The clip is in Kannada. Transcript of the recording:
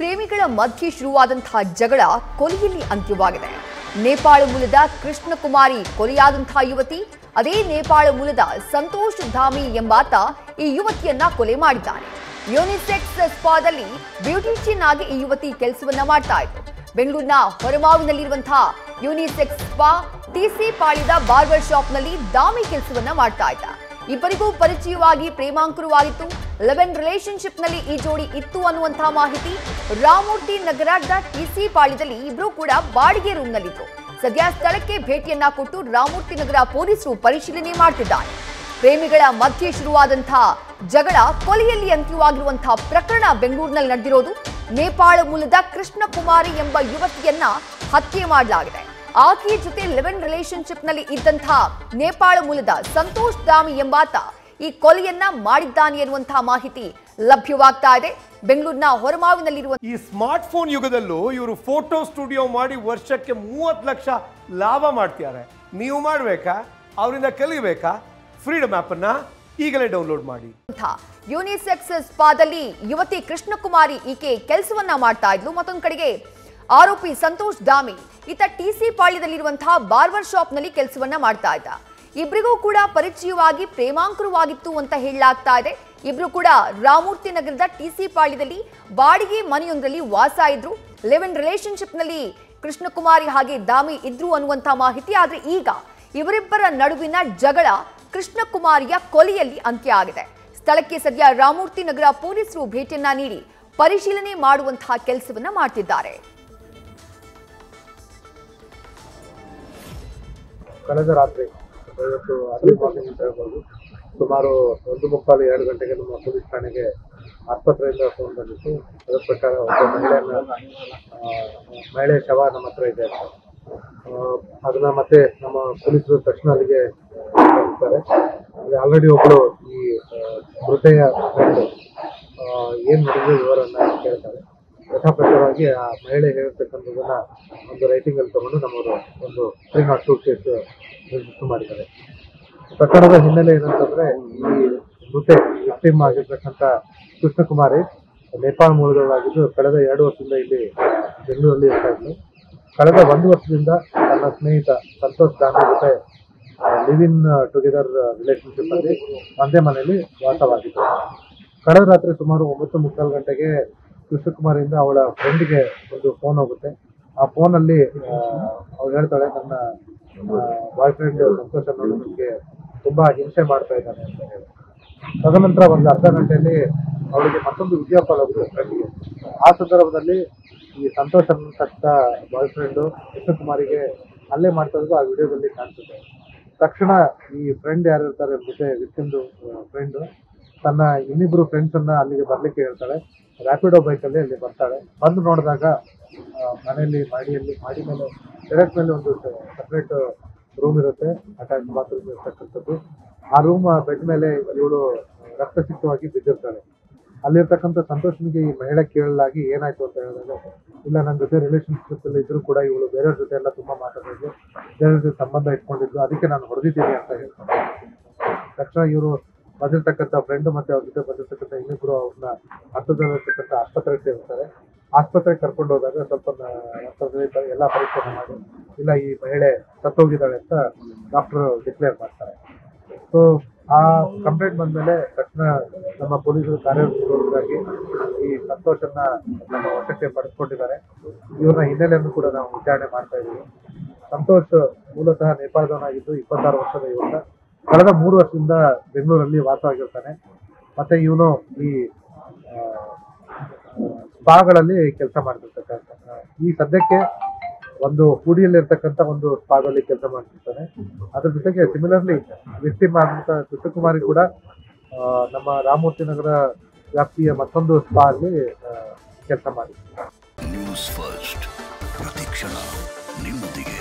ಪ್ರೇಮಿಗಳ ಮಧ್ಯೆ ಶುರುವಾದಂತಹ ಜಗಳ ಕೊಲೆಯಲ್ಲಿ ಅಂತ್ಯವಾಗಿದೆ ನೇಪಾಳ ಮೂಲದ ಕೃಷ್ಣಕುಮಾರಿ ಕೊಲೆಯಾದಂತಹ ಯುವತಿ ಅದೇ ನೇಪಾಳ ಮೂಲದ ಸಂತೋಷ್ ಧಾಮಿ ಎಂಬಾತ ಈ ಯುವತಿಯನ್ನ ಕೊಲೆ ಮಾಡಿದ್ದಾನೆ ಯೂನಿಸೆಕ್ಸ್ ಸ್ಪಾದಲ್ಲಿ ಬ್ಯೂಟಿಷಿಯನ್ ಆಗಿ ಈ ಯುವತಿ ಕೆಲಸವನ್ನ ಮಾಡ್ತಾ ಇದ್ರು ಬೆಂಗಳೂರಿನ ಹೊರಮಾವಿನಲ್ಲಿರುವಂತಹ ಯೂನಿಸೆಕ್ಸ್ ಸ್ಪಾ ಟಿಸಿ ಪಾಳಿದ ಬಾರ್ಬರ್ ಶಾಪ್ನಲ್ಲಿ ದಾಮಿ ಕೆಲಸವನ್ನ ಮಾಡ್ತಾ ಇದ್ದ ಇಬ್ಬರಿಗೂ ಪರಿಚಯವಾಗಿ ಪ್ರೇಮಾಂಕುರವಾಗಿತ್ತು ಲೆವೆನ್ ರಿಲೇಶನ್ಶಿಪ್ ನಲ್ಲಿ ಈ ಜೋಡಿ ಇತ್ತು ಅನ್ನುವಂತಹ ಮಾಹಿತಿ ರಾಮೂರ್ತಿ ನಗರದ ಟಿಸಿ ಪಾಳ್ಯದಲ್ಲಿ ಇಬ್ರು ಕೂಡ ಬಾಡಿಗೆ ರೂಮ್ ನಲ್ಲಿದ್ರು ಸದ್ಯ ಸ್ಥಳಕ್ಕೆ ಭೇಟಿಯನ್ನ ಕೊಟ್ಟು ರಾಮೂರ್ತಿ ನಗರ ಪೊಲೀಸರು ಪರಿಶೀಲನೆ ಮಾಡ್ತಿದ್ದಾರೆ ಪ್ರೇಮಿಗಳ ಮಧ್ಯೆ ಶುರುವಾದಂತಹ ಜಗಳ ಕೊಲೆಯಲ್ಲಿ ಅಂತ್ಯವಾಗಿರುವಂತಹ ಪ್ರಕರಣ ಬೆಂಗಳೂರಿನಲ್ಲಿ ನಡೆದಿರೋದು ನೇಪಾಳ ಮೂಲದ ಕೃಷ್ಣಕುಮಾರಿ ಎಂಬ ಯುವತಿಯನ್ನ ಹತ್ಯೆ ಮಾಡಲಾಗಿದೆ ಆಕೆಯ ಜೊತೆ ಲಿವೆನ್ ರಿಲೇಶನ್ಶಿಪ್ ನಲ್ಲಿ ಇದ್ದಂತಹ ನೇಪಾಳ ಮೂಲದ ಸಂತೋಷ್ ದಾಮಿ ಎಂಬಾತ ಈ ಕೊಲೆಯನ್ನ ಮಾಡಿದ್ದಾನೆ ಎನ್ನುವಂತಹ ಮಾಹಿತಿ ಲಭ್ಯವಾಗ್ತಾ ಇದೆ ಬೆಂಗಳೂರಿನ ಹೊರಮಾವಿನಲ್ಲಿರುವ ಈ ಸ್ಮಾರ್ಟ್ ಫೋನ್ ಯುಗದಲ್ಲೂ ಇವರು ಫೋಟೋ ಸ್ಟುಡಿಯೋ ಮಾಡಿ ವರ್ಷಕ್ಕೆ ಮೂವತ್ತು ಲಕ್ಷ ಲಾಭ ಮಾಡ್ತಿದ್ದಾರೆ ನೀವು ಮಾಡಬೇಕಾ ಅವರಿಂದ ಕಲಿಬೇಕಾ ಫ್ರೀಡಮ್ ಆ್ಯಪನ್ನ ಈಗಲೇ ಡೌನ್ಲೋಡ್ ಮಾಡಿ ಯೂನಿಸೆಕ್ಸ್ ಸ್ಪಾದಲ್ಲಿ ಯುವತಿ ಕೃಷ್ಣಕುಮಾರಿ ಈಕೆ ಕೆಲಸವನ್ನ ಮಾಡ್ತಾ ಇದ್ಲು ಮತ್ತೊಂದು ಕಡೆಗೆ ಆರೋಪಿ ಸಂತೋಷ್ ದಾಮಿ ಈತ ಟಿಸಿ ಪಾಳ್ಯದಲ್ಲಿರುವಂತಹ ಬಾರ್ಬರ್ ಶಾಪ್ ನಲ್ಲಿ ಕೆಲಸವನ್ನ ಮಾಡ್ತಾ ಇದ್ದ ಇಬ್ಬರಿಗೂ ಕೂಡ ಪರಿಚಯವಾಗಿ ಪ್ರೇಮಾಂಕುರವಾಗಿತ್ತು ಅಂತ ಹೇಳಲಾಗ್ತಾ ಇದೆ ಇಬ್ರು ಕೂಡ ರಾಮೂರ್ತಿ ನಗರದ ಟಿಸಿ ಪಾಳ್ಯದಲ್ಲಿ ಬಾಡಿಗೆ ಮನೆಯೊಂದರಲ್ಲಿ ವಾಸ ಇದ್ರು ಲೆವೆನ್ ರಿಲೇಶನ್ಶಿಪ್ ನಲ್ಲಿ ಕೃಷ್ಣಕುಮಾರಿ ಹಾಗೆ ದಾಮಿ ಇದ್ರು ಅನ್ನುವಂತ ಮಾಹಿತಿ ಆದ್ರೆ ಈಗ ಇವರಿಬ್ಬರ ನಡುವಿನ ಜಗಳ ಕೃಷ್ಣಕುಮಾರಿಯ ಕೊಲೆಯಲ್ಲಿ ಅಂತ್ಯ ಆಗಿದೆ ಸ್ಥಳಕ್ಕೆ ಸದ್ಯ ರಾಮೂರ್ತಿ ನಗರ ಪೊಲೀಸರು ಭೇಟಿಯನ್ನ ನೀಡಿ ಪರಿಶೀಲನೆ ಮಾಡುವಂತಹ ಕೆಲಸವನ್ನ ಮಾಡ್ತಿದ್ದಾರೆ ಕಳೆದ ರಾತ್ರಿ ಇವತ್ತು ಅರ್ಲಿ ಮಾರ್ನಿಂಗ್ ಅಂತ ಹೇಳ್ಬೋದು ಸುಮಾರು ಒಂದು ಮುಕ್ಕಾಲು ಎರಡು ಗಂಟೆಗೆ ನಮ್ಮ ಪೊಲೀಸ್ ಠಾಣೆಗೆ ಆಸ್ಪತ್ರೆಯಿಂದ ಫೋನ್ ಬಂದಿತ್ತು ಅದರ ಪ್ರಕಾರ ಒಬ್ಬ ಮಹಿಳೆಯನ್ನ ಆ, ಮಹಿಳೆ ಶವ ನಮ್ಮ ಹತ್ರ ಇದೆ ಅಂತ ಆ, ಅದನ್ನ ಮತ್ತೆ ನಮ್ಮ ಪೊಲೀಸರು ತಕ್ಷಣ ಅಲ್ಲಿಗೆ ಬರ್ತಾರೆ ಅಲ್ಲಿ ಆಲ್ರೆಡಿ ಒಬ್ಬಳು ಈ ಆ, ಮೃತೆಯ ಫ್ರೆಂಡ್ ಏನು ನಡೆದಿದೆ ವಿವರನ್ನ ಕೇಳ್ತಾರೆ ಯಥಾ ಪ್ರಕಾರವಾಗಿ ಆ ಮಹಿಳೆ ಹೇಳಿರ್ತಕ್ಕಂಥದ್ದನ್ನ ಒಂದು ರೈಟಿಂಗ್ ಅಲ್ಲಿ ತಗೊಂಡು ನಮ್ಮವರು ಒಂದು three not two case register ಮಾಡಿದ್ದಾರೆ ಪ್ರಕರಣದ ಹಿನ್ನೆಲೆ ಏನಂತಂದ್ರೆ ಈ ಮೃತೆ ವಿಕ್ಟಿಮ್ ಆಗಿರ್ತಕ್ಕಂಥ ಕೃಷ್ಣಕುಮಾರಿ ನೇಪಾಳ ಮೂಲದವರಾಗಿದ್ದು ಕಳೆದ ಎರಡು ವರ್ಷದಿಂದ ಇಲ್ಲಿ ಬೆಂಗಳೂರಲ್ಲಿ ಇರ್ತಾ ಇತ್ತು ಕಳೆದ ಒಂದು ವರ್ಷದಿಂದ ತನ್ನ ಸ್ನೇಹಿತ ಸಂತೋಷ್ ಗಾಂಧಿ ಜೊತೆ ಲಿವ್ ಇನ್ ಟುಗೆದರ್ ರಿಲೇಶನ್ಶಿಪ್ ಅಲ್ಲಿ ಒಂದೇ ಮನೆಯಲ್ಲಿ ವಾಸವಾಗಿತ್ತು ಕಳೆದ ರಾತ್ರಿ ಸುಮಾರು ಒಂಬತ್ತು ಮುಕ್ಕಾಲು ಗಂಟೆಗೆ ಕೃಷ್ಣಕುಮಾರಿಯಿಂದ ಅವಳ ಫ್ರೆಂಡ್ಗೆ ಒಂದು ಫೋನ್ ಹೋಗುತ್ತೆ ಆ ಫೋನಲ್ಲಿ ಅವಳು ಹೇಳ್ತಾಳೆ ನನ್ನ ಬಾಯ್ ಫ್ರೆಂಡ್ ಸಂತೋಷ್ ಅನ್ನೋದು ನನಗೆ ತುಂಬಾ ಹಿಂಸೆ ಮಾಡ್ತಾ ಇದ್ದಾನೆ ಅಂತ ಹೇಳಿ ತದನಂತರ ಒಂದು ಅರ್ಧ ಗಂಟೆಯಲ್ಲಿ ಅವಳಿಗೆ ಮತ್ತೊಂದು ವಿಡಿಯೋ ಕಾಲ್ ಆಗುತ್ತೆ ಫ್ರೆಂಡ್ಗೆ ಆ ಸಂದರ್ಭದಲ್ಲಿ ಈ ಸಂತೋಷ್ ಅನ್ನತಕ್ಕ ಬಾಯ್ ಫ್ರೆಂಡು ಕೃಷ್ಣಕುಮಾರಿಗೆ ಹಲ್ಲೆ ಮಾಡ್ತಾ ಇರೋದು ಆ ವಿಡಿಯೋದಲ್ಲಿ ಕಾಣಿಸುತ್ತೆ ತಕ್ಷಣ ಈ ಫ್ರೆಂಡ್ ಯಾರು ಇರ್ತಾರೆ ಮತ್ತೆ ವಿಕ್ಟಿಮ್ದು ಫ್ರೆಂಡು ತನ್ನ ಇನ್ನಿಬ್ರು ಫ್ರೆಂಡ್ಸ್ ಅನ್ನ ಅಲ್ಲಿಗೆ ಬರ್ಲಿಕ್ಕೆ ಹೇಳ್ತಾಳೆ ರ್ಯಾಪಿಡೋ ಬೈಕಲ್ಲಿ ಅಲ್ಲಿ ಬರ್ತಾಳೆ ಬಂದು ನೋಡಿದಾಗ ಆ, ಮನೆಯಲ್ಲಿ ಮಾಡಿಯಲ್ಲಿ ಮಾಡಿ ಮೇಲೆ ಟೆರೆಸ್ ಮೇಲೆ ಒಂದು ಸಪ್ರೇಟ್ ರೂಮ್ ಇರುತ್ತೆ ಅಟ್ಯಾಚ್ ಬಾತ್ರೂಮ್ ಇರ್ತಕ್ಕಂಥದ್ದು ಆ ರೂಮ್ ಬೆಡ್ ಮೇಲೆ ಇವಳು ರಕ್ತಸಿಕ್ತವಾಗಿ ಬಿದ್ದಿರ್ತಾಳೆ ಅಲ್ಲಿರ್ತಕ್ಕಂಥ ಸಂತೋಷನಿಗೆ ಈ ಮಹಿಳೆ ಕೇಳಲಾಗಿ ಏನಾಯ್ತು ಅಂತ ಹೇಳಿದಾಗ ಇಲ್ಲ ನನ್ನ ಜೊತೆ ರಿಲೇಶನ್ಶಿಪ್ ಅಲ್ಲಿ ಇದ್ರು ಕೂಡ ಇವಳು ಬೇರೆಯವ್ರ ಜೊತೆ ಎಲ್ಲ ತುಂಬಾ ಮಾತಾಡಿದ್ಲು ಬೇರೆಯವ್ರ ಜೊತೆ ಸಂಬಂಧ ಇಟ್ಕೊಂಡಿದ್ಲು ಅದಕ್ಕೆ ನಾನು ಹೊಡೆದಿದ್ದೀನಿ ಅಂತ ಹೇಳ್ತಾರೆ ತಕ್ಷಣ ಇವರು ಬಂದಿರ್ತಕ್ಕಂಥ ಫ್ರೆಂಡ್ ಮತ್ತೆ ಅವ್ರ ಜೊತೆ ಬಂದಿರ್ತಕ್ಕಂಥ ಇನ್ನಿಬ್ರು ಅವ್ರನ್ನ ಹತ್ತದಲ್ಲಿರ್ತಕ್ಕಂಥ ಆಸ್ಪತ್ರೆಗೆ ಸೇರಿಸ್ತಾರೆ ಆಸ್ಪತ್ರೆಗೆ ಕರ್ಕೊಂಡು ಹೋದಾಗ ಸ್ವಲ್ಪ ನ- ರಕ್ತದಲ್ಲಿ ಪ- ಎಲ್ಲ ಪರೀಕ್ಷೆ ಮಾಡಿ ಇಲ್ಲ ಈ ಮಹಿಳೆ ಸತ್ತೋಗಿದ್ದಾಳೆ ಅಂತ ಡಾಕ್ಟರ್ ಡಿಕ್ಲೇರ್ ಮಾಡ್ತಾರೆ ಸೊ ಆ ಕಂಪ್ಲೇಂಟ್ ಬಂದ್ಮೇಲೆ ತಕ್ಷಣ ನಮ್ಮ ಪೊಲೀಸರು ಕಾರ್ಯನಿರ್ವಹಿಸಿ ಈ ಸಂತೋಷನ್ನ ನಮ್ಮ ವಶಕ್ಕೆ ಪಡೆದುಕೊಂಡಿದ್ದಾರೆ ಇವ್ರನ್ನ ಹಿನ್ನೆಲೆಯನ್ನು ಕೂಡ ನಾವು ವಿಚಾರಣೆ ಮಾಡ್ತಾ ಇದ್ದೀವಿ ಸಂತೋಷ್ ಮೂಲತಃ ನೇಪಾಳದವನಾಗಿದ್ದು ಇಪ್ಪತ್ತಾರು ವರ್ಷದ ಯುವಕ ಕಳೆದ ಮೂರು ವರ್ಷದಿಂದ ಬೆಂಗಳೂರಲ್ಲಿ ವಾಸವಾಗಿರ್ತಾನೆ ಮತ್ತೆ ಇವನು ಈ ಆ, ಸ್ಪಾಗಳಲ್ಲಿ ಕೆಲಸ ಮಾಡ್ತಿರ್ತಕ್ಕಂಥ ಈ ಸದ್ಯಕ್ಕೆ ಒಂದು ಹುಡಿಯಲ್ಲಿರ್ತಕ್ಕಂಥ ಒಂದು ಸ್ಪಾದಲ್ಲಿ ಕೆಲಸ ಮಾಡ್ತಿರ್ತಾನೆ ಅದ್ರ ಜೊತೆಗೆ ಸಿಮಿಲರ್ಲಿ ವಿಕ್ಟಿಮ್ ಆದಂತ ಕೃಷ್ಣಕುಮಾರಿ ಕೂಡ ಆ, ನಮ್ಮ ರಾಮಮೂರ್ತಿ ನಗರ ವ್ಯಾಪ್ತಿಯ ಮತ್ತೊಂದು ಸ್ಪಾ ಅಲ್ಲಿ ಕೆಲಸ ಮಾಡಿದ್ರು ನ್ಯೂಸ್ ಫಸ್ಟ್ ಪ್ರತಿಕ್ಷಣ ನಿಮ್ಮೊಂದಿಗೆ